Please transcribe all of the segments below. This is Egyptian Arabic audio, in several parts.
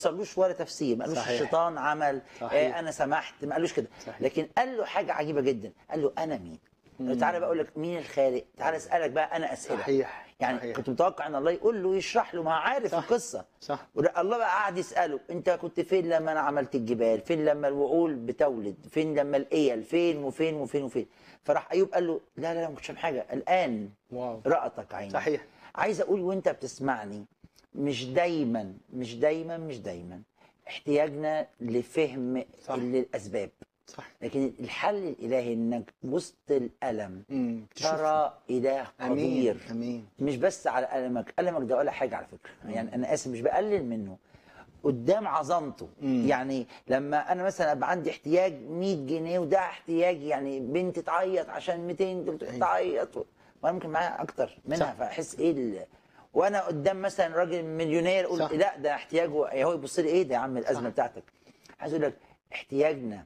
فسرلوش ولا تفسير ما قالوش صحيح. الشيطان عمل صحيح. آه انا سمحت ما قالوش كده صحيح. لكن قال له حاجه عجيبه جدا قال له انا مين قال له تعالى بقى اقول لك مين الخالق تعالى اسالك بقى انا اسئله صحيح يعني صحيح. كنت متوقع ان الله يقول له يشرح له ما عارف صح. القصه صح ولا- الله بقى قعد يساله انت كنت فين لما انا عملت الجبال فين لما الوعول بتولد فين لما الايل فين وفين وفين وفين فراح ايوب قال له لا لا لا ما كنتش فاهم حاجه الان واو رأتك عيني صحيح عايز اقول وانت بتسمعني مش دايما مش دايما مش دايما احتياجنا لفهم صح. الاسباب صح لكن الحل الالهي انك وسط الالم امم تشوف. ترى اله امين قدير امين مش بس على ألمك ألمك ده ولا حاجة على فكرة يعني أنا آسف مش بقلل منه قدام عظمته مم. يعني لما انا مثلا ابقى عندي احتياج 100 جنيه وده احتياج يعني بنت تعيط عشان 200 دول تعيط و- وانا ممكن معايا اكتر منها صح. فاحس ايه ال... وانا قدام مثلا راجل مليونير اقول صح. لا ده احتياجه هو يبص لي ايه ده يا عم الازمه صح. بتاعتك عايز اقول لك احتياجنا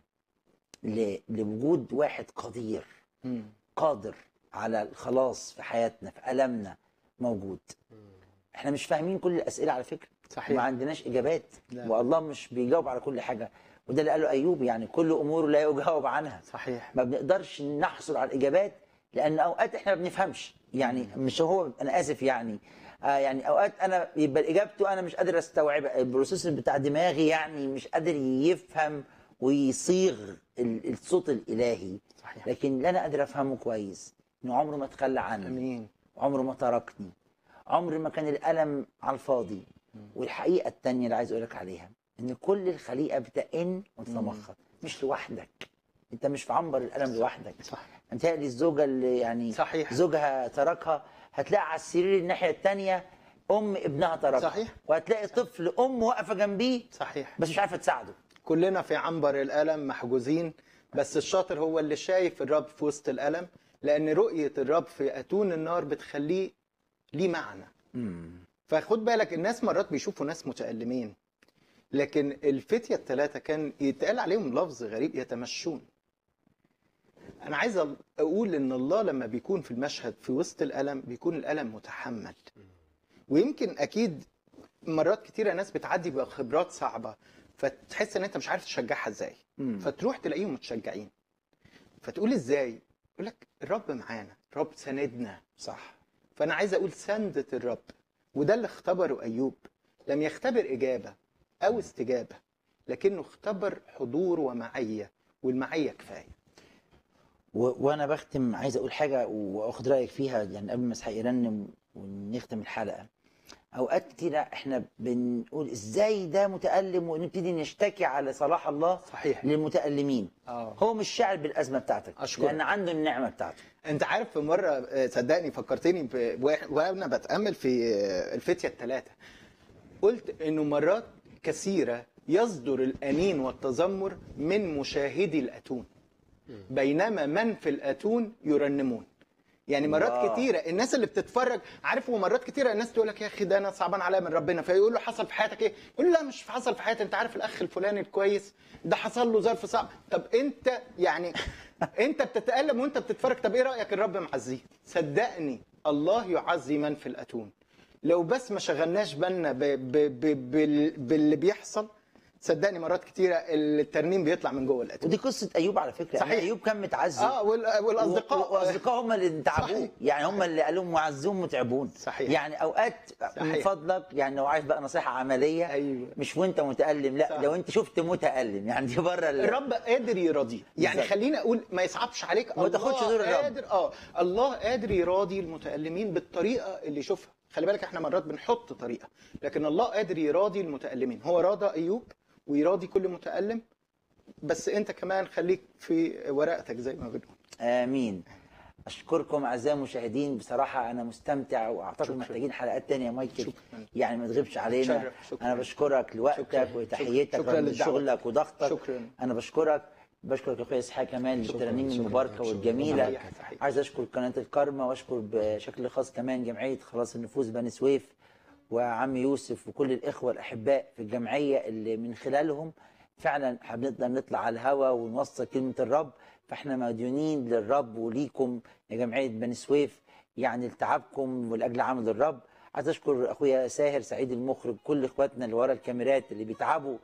ل... لوجود واحد قدير مم. قادر على الخلاص في حياتنا في ألمنا موجود احنا مش فاهمين كل الأسئلة على فكرة صحيح. ما عندناش إجابات لا. والله مش بيجاوب على كل حاجة وده اللي قاله أيوب يعني كل أموره لا يجاوب عنها صحيح ما بنقدرش نحصل على الإجابات لأن أوقات احنا ما بنفهمش يعني مش هو أنا آسف يعني آه يعني أوقات أنا يبقى إجابته أنا مش قادر أستوعبها البروسيس بتاع دماغي يعني مش قادر يفهم ويصيغ ال- الصوت الإلهي صحيح لكن اللي انا قادر افهمه كويس انه عمره ما تخلى عني امين عمره ما تركني عمر ما كان الالم على الفاضي والحقيقه التانية اللي عايز اقولك عليها ان كل الخليقه بتئن وتتمخض مش لوحدك انت مش في عنبر الالم لوحدك صح متهيألي الزوجه اللي يعني صحيح. زوجها تركها هتلاقي على السرير الناحيه التانية ام ابنها تركها صحيح. وهتلاقي طفل ام واقفه جنبيه صحيح بس مش عارفه تساعده كلنا في عنبر الألم محجوزين بس الشاطر هو اللي شايف الرب في وسط الألم لأن رؤية الرب في أتون النار بتخليه ليه معنى فخد بالك الناس مرات بيشوفوا ناس متألمين لكن الفتية الثلاثة كان يتقال عليهم لفظ غريب يتمشون أنا عايز أقول إن الله لما بيكون في المشهد في وسط الألم بيكون الألم متحمل ويمكن أكيد مرات كتيرة ناس بتعدي بخبرات صعبة فتحس إن أنت مش عارف تشجعها إزاي مم. فتروح تلاقيهم متشجعين فتقول إزاي؟ يقول لك الرب معانا الرب ساندنا صح فأنا عايز أقول سندة الرب وده اللي اختبره أيوب لم يختبر إجابة أو استجابة لكنه اختبر حضور ومعية والمعية كفاية و- وانا بختم عايز اقول حاجه واخد رايك فيها يعني قبل ما اسحاق يرنم ونختم الحلقه اوقات كتيره احنا بنقول ازاي ده متالم ونبتدي نشتكي على صلاح الله صحيح للمتالمين آه. هو مش شاعر بالازمه بتاعتك أشكرك. لان عنده النعمه بتاعته انت عارف في مره آه، صدقني فكرتني ب- واح- وانا بتامل في آه، الفتيه الثلاثه قلت انه مرات كثيره يصدر الانين والتذمر من مشاهدي الاتون بينما من في الاتون يرنمون يعني مرات الله. كتيره الناس اللي بتتفرج عارف ومرات كتيره الناس تقول لك يا اخي ده انا صعبان عليا من ربنا فيقول له حصل في حياتك ايه؟ يقول له لا مش حصل في حياتي انت عارف الاخ الفلاني الكويس ده حصل له ظرف صعب طب انت يعني انت بتتالم وانت بتتفرج طب ايه رايك الرب معزيه؟ صدقني الله يعزي من في الاتون لو بس ما شغلناش بالنا ب... ب... ب... بال... باللي بيحصل صدقني مرات كتيره الترنيم بيطلع من جوه الاتون ودي قصه ايوب على فكره صحيح. يعني ايوب كان متعزي اه وال... والاصدقاء واصدقاء هم اللي تعبوه صحيح. يعني هم اللي قالوا معزون متعبون صحيح. يعني اوقات من صحيح. فضلك يعني لو عايز بقى نصيحه عمليه أيوة. مش وانت متالم لا صح. لو انت شفت متالم يعني دي بره ال- الرب قادر يراضيه يعني بالظبط. خليني اقول ما يصعبش عليك وما تاخدش دور الرب. قادر اه الله قادر يراضي المتالمين بالطريقه اللي يشوفها خلي بالك احنا مرات بنحط طريقه لكن الله قادر يراضي المتالمين هو راضى ايوب ويراضي كل متالم بس انت كمان خليك في ورقتك زي ما بنقول امين اشكركم اعزائي المشاهدين بصراحه انا مستمتع واعتقد شكراً. محتاجين حلقات تانية يا مايكل شكراً. يعني ما تغيبش علينا شرف. شكراً. انا بشكرك لوقتك شكراً. وتحيتك شكراً رغم للدعوة. شغلك وضغطك شكراً. انا بشكرك بشكرك يا اخويا اسحاق كمان للترانيم شكراً. المباركه شكراً. والجميله صحيح. صحيح. عايز اشكر قناه الكارما واشكر بشكل خاص كمان جمعيه خلاص النفوس بني سويف وعم يوسف وكل الاخوه الاحباء في الجمعيه اللي من خلالهم فعلا هنقدر نطلع على الهوا ونوصل كلمه الرب فاحنا مديونين للرب وليكم يا جمعيه بني سويف يعني لتعبكم ولاجل عمل الرب عايز اشكر اخويا ساهر سعيد المخرج كل اخواتنا اللي ورا الكاميرات اللي بيتعبوا